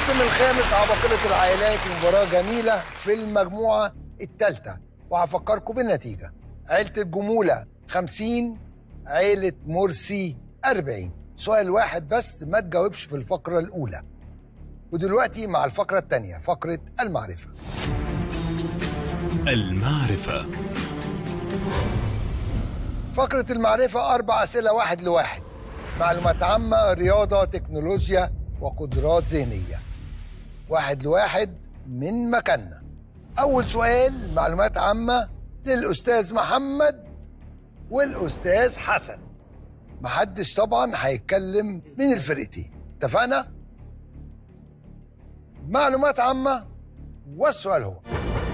الموسم الخامس عباقرة العائلات مباراة جميلة في المجموعة الثالثة وهفكركم بالنتيجة عيلة الجمولة 50 عيلة مرسي 40 سؤال واحد بس ما تجاوبش في الفقرة الأولى ودلوقتي مع الفقرة الثانية فقرة المعرفة المعرفة فقرة المعرفة أربع أسئلة واحد لواحد معلومات عامة رياضة تكنولوجيا وقدرات ذهنية واحد لواحد من مكاننا أول سؤال معلومات عامة للأستاذ محمد والأستاذ حسن محدش طبعا هيتكلم من الفرقتين اتفقنا؟ معلومات عامة والسؤال هو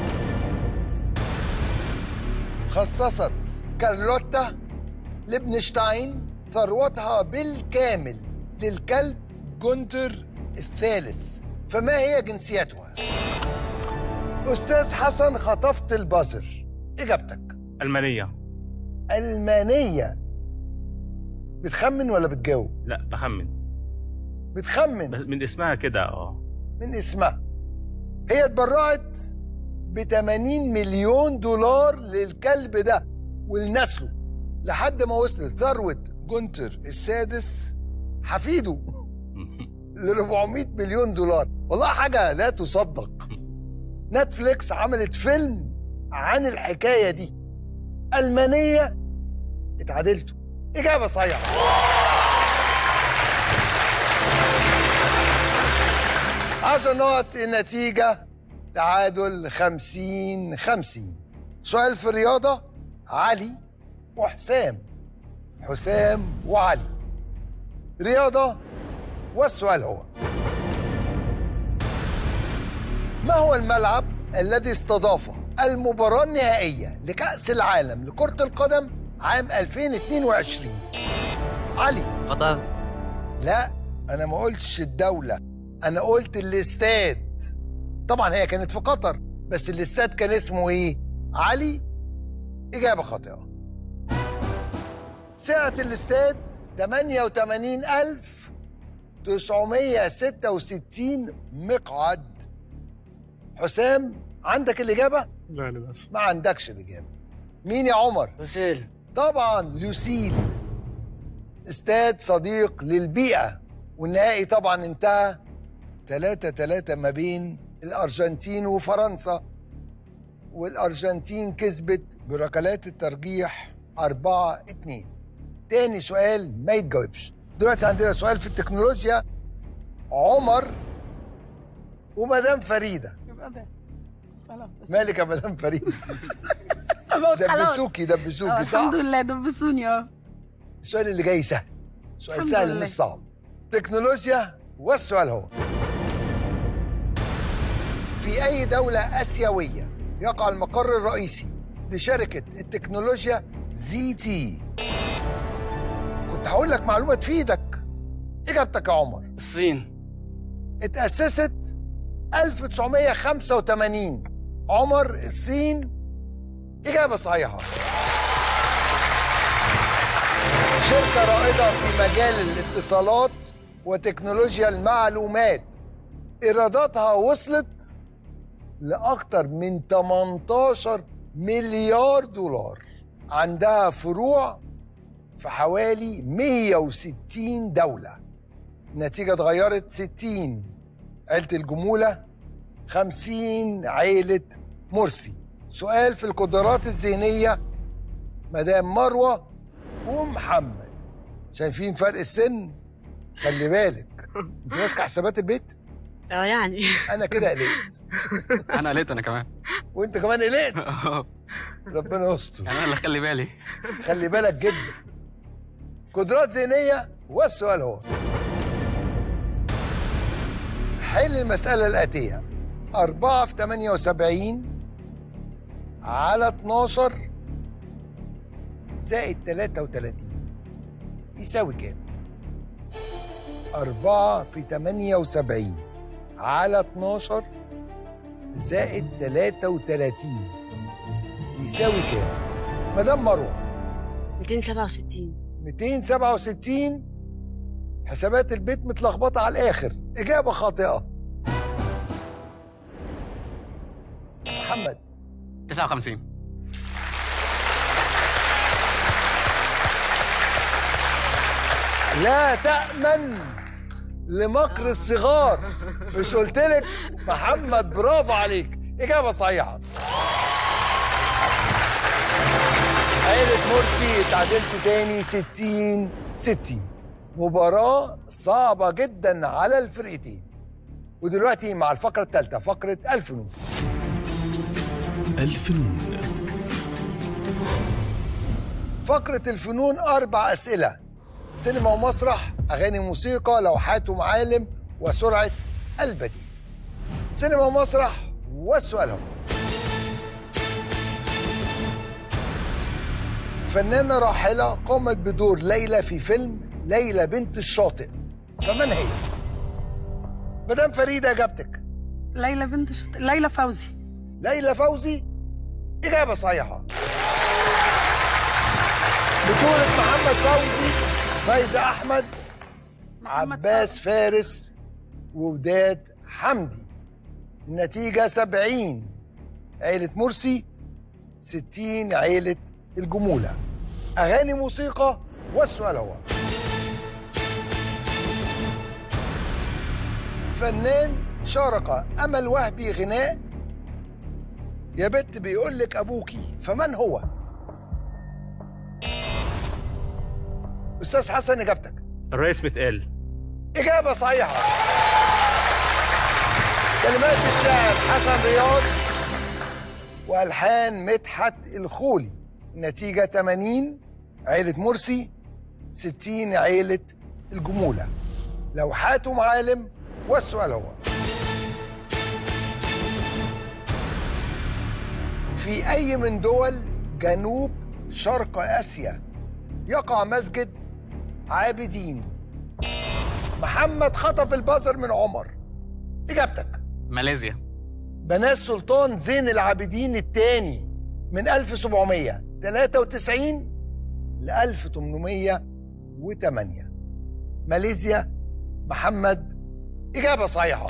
خصصت كارلوتا لبنشتاين ثروتها بالكامل للكلب جونتر الثالث فما هي جنسيتها؟ أستاذ حسن خطفت البازر إجابتك ألمانية ألمانية بتخمن ولا بتجاوب؟ لا بخمن بتخمن بس من اسمها كده اه من اسمها هي اتبرعت ب 80 مليون دولار للكلب ده ولنسله لحد ما وصلت ثروة جونتر السادس حفيده ل 400 مليون دولار والله حاجة لا تصدق نتفليكس عملت فيلم عن الحكاية دي ألمانية اتعادلتوا إجابة صحيحة عشر نقط النتيجة تعادل خمسين خمسين سؤال في الرياضة علي وحسام حسام وعلي رياضة والسؤال هو ما هو الملعب الذي استضاف المباراة النهائية لكأس العالم لكرة القدم عام 2022 علي قطر لا انا ما قلتش الدولة انا قلت الاستاد طبعا هي كانت في قطر بس الاستاد كان اسمه ايه علي اجابة خاطئة سعة الاستاد 88966 مقعد حسام عندك الإجابة؟ لا للأسف ما عندكش الإجابة مين يا عمر؟ وسيل طبعا لوسيل استاد صديق للبيئة والنهائي طبعا انتهى 3 3 ما بين الأرجنتين وفرنسا والأرجنتين كسبت بركلات الترجيح 4 2 تاني سؤال ما يتجاوبش دلوقتي عندنا سؤال في التكنولوجيا عمر ومدام فريدة مالك يا مدام فريدة خلاص دبسوكي دبسوكي آه، صح الحمد لله دبسوني اه السؤال اللي جاي سهل سؤال الحمد سهل لله. مش صعب تكنولوجيا والسؤال هو في أي دولة آسيوية يقع المقر الرئيسي لشركة التكنولوجيا زي تي كنت هقول لك معلومة تفيدك إجابتك يا عمر الصين اتأسست 1985 عمر الصين إجابة صحيحة شركة رائدة في مجال الاتصالات وتكنولوجيا المعلومات إيراداتها وصلت لأكثر من 18 مليار دولار عندها فروع في حوالي 160 دولة النتيجة اتغيرت 60 عيلة الجمولة 50 عيلة مرسي سؤال في القدرات الذهنية مدام مروة ومحمد شايفين فرق السن خلي بالك انت ماسكه حسابات البيت اه يعني انا كده قلقت انا قلت انا كمان وانت كمان قلقت اه ربنا يستر يعني انا اللي خلي بالي خلي بالك جدا قدرات ذهنية والسؤال هو حل المسألة الآتية أربعة في تمانية وسبعين على اتناشر زائد تلاتة وتلاتين يساوي كام؟ أربعة في تمانية وسبعين على اتناشر زائد تلاتة وتلاتين يساوي كام؟ مدام مروة 267 267 حسابات البيت متلخبطة على الآخر إجابة خاطئة محمد 59 لا تأمن لمكر الصغار مش قلت لك محمد برافو عليك إجابة صحيحة عيلة مرسي اتعادلتوا تاني 60 60 مباراة صعبة جدا على الفرقتين ودلوقتي مع الفقرة الثالثة فقرة الفنون الفنون فقرة الفنون أربع أسئلة سينما ومسرح أغاني موسيقى لوحات ومعالم وسرعة البديل سينما ومسرح والسؤال هو فنانة راحلة قامت بدور ليلى في فيلم ليلى بنت الشاطئ فمن هي؟ مدام فريدة إجابتك ليلى بنت شط... ليلى فوزي ليلى فوزي إجابة صحيحة بطولة محمد فوزي فايزة أحمد محمد عباس فارس ووداد حمدي النتيجة 70 عيلة مرسي 60 عيلة الجمولة أغاني موسيقى والسؤال هو فنان شارك أمل وهبي غناء يا بت بيقول لك أبوكي فمن هو؟ أستاذ حسن إجابتك الرئيس بتقل إجابة صحيحة كلمات الشاعر حسن رياض وألحان مدحت الخولي النتيجة 80 عيلة مرسي 60 عيلة الجمولة لوحات ومعالم والسؤال هو في أي من دول جنوب شرق آسيا يقع مسجد عابدين محمد خطف البصر من عمر إجابتك ماليزيا بنات السلطان زين العابدين الثاني من 1793 ل 1808 ماليزيا محمد إجابة صحيحة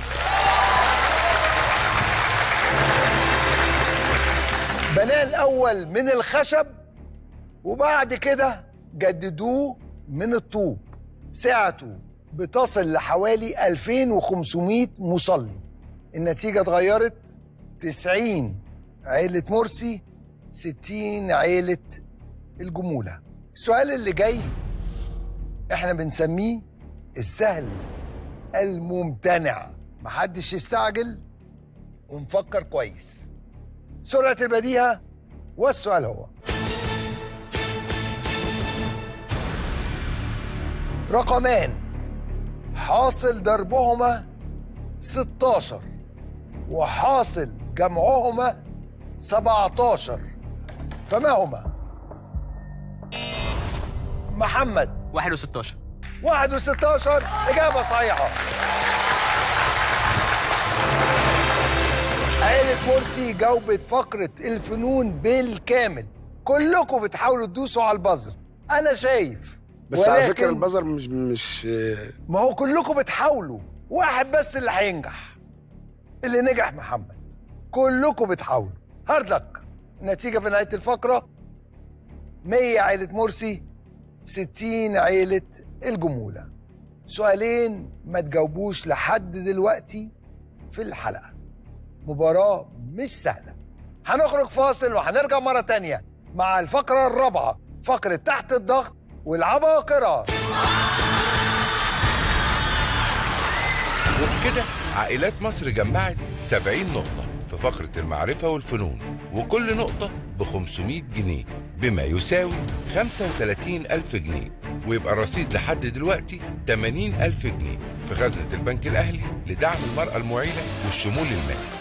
بناه الأول من الخشب وبعد كده جددوه من الطوب سعته بتصل لحوالي 2500 مصلي النتيجة اتغيرت 90 عيلة مرسي 60 عيلة الجمولة السؤال اللي جاي احنا بنسميه السهل الممتنع محدش يستعجل ونفكر كويس سرعة البديهة والسؤال هو رقمان حاصل ضربهما 16 وحاصل جمعهما 17 فما هما؟ محمد 1 و16 واحد وستاشر إجابة صحيحة عيلة مرسي جاوبت فقرة الفنون بالكامل كلكم بتحاولوا تدوسوا على البزر أنا شايف بس على فكره ولكن البزر مش مش ما هو كلكم بتحاولوا واحد بس اللي هينجح اللي نجح محمد كلكم بتحاولوا هارد لك النتيجة في نهاية الفقرة 100 عيلة مرسي 60 عيلة الجمولة سؤالين ما تجاوبوش لحد دلوقتي في الحلقة مباراة مش سهلة هنخرج فاصل وهنرجع مرة تانية مع الفقرة الرابعة فقرة تحت الضغط والعباقرة وبكده عائلات مصر جمعت 70 نقطة في فقرة المعرفة والفنون وكل نقطة ب 500 جنيه بما يساوي 35 ألف جنيه ويبقى الرصيد لحد دلوقتي 80 ألف جنيه في خزنة البنك الأهلي لدعم المرأة المعيلة والشمول المالي